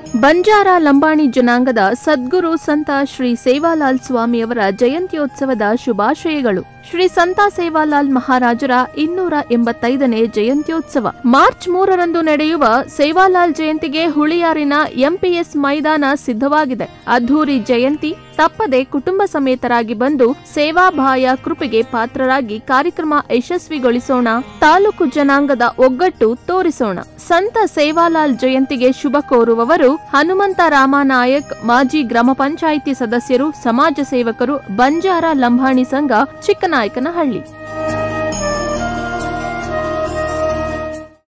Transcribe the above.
ಬಂಜಾರ ಲಂಬಾಣಿ ಜನಾಂಗದ ಸದ್ಗುರು ಸಂತ ಶ್ರೀ ಸೇವಾಲಾಲ್ ಸ್ವಾಮಿಯವರ ಜಯಂತ್ಯೋತ್ಸವದ ಶುಭಾಶಯಗಳು ಶ್ರೀ ಸಂತ ಸೇವಾಲಾಲ್ ಮಹಾರಾಜರ ಇನ್ನೂರ ಎಂಬತ್ತೈದನೇ ಜಯಂತ್ಯೋತ್ಸವ ಮಾರ್ಚ್ ಮೂರರಂದು ನಡೆಯುವ ಸೇವಾಲಾಲ್ ಜಯಂತಿಗೆ ಹುಳಿಯಾರಿನ ಎಂಪಿಎಸ್ ಮೈದಾನ ಸಿದ್ಧವಾಗಿದೆ ಅದ್ಧೂರಿ ಜಯಂತಿ ತಪ್ಪದೆ ಕುಟುಂಬ ಸಮೇತರಾಗಿ ಬಂದು ಸೇವಾಭಾಯ ಕೃಪೆಗೆ ಪಾತ್ರರಾಗಿ ಕಾರ್ಯಕ್ರಮ ಯಶಸ್ವಿಗೊಳಿಸೋಣ ತಾಲೂಕು ಜನಾಂಗದ ಒಗ್ಗಟ್ಟು ತೋರಿಸೋಣ ಸಂತ ಸೇವಾಲಾಲ್ ಜಯಂತಿಗೆ ಶುಭ ಕೋರುವವರು ಹನುಮಂತ ರಾಮನಾಯಕ್ ಮಾಜಿ ಗ್ರಾಮ ಪಂಚಾಯಿತಿ ಸದಸ್ಯರು ಸಮಾಜ ಸೇವಕರು ಬಂಜಾರ ಲಂಬಾಣಿ ಸಂಘ ಚಿಕ್ಕನಾಯಕನಹಳ್ಳಿ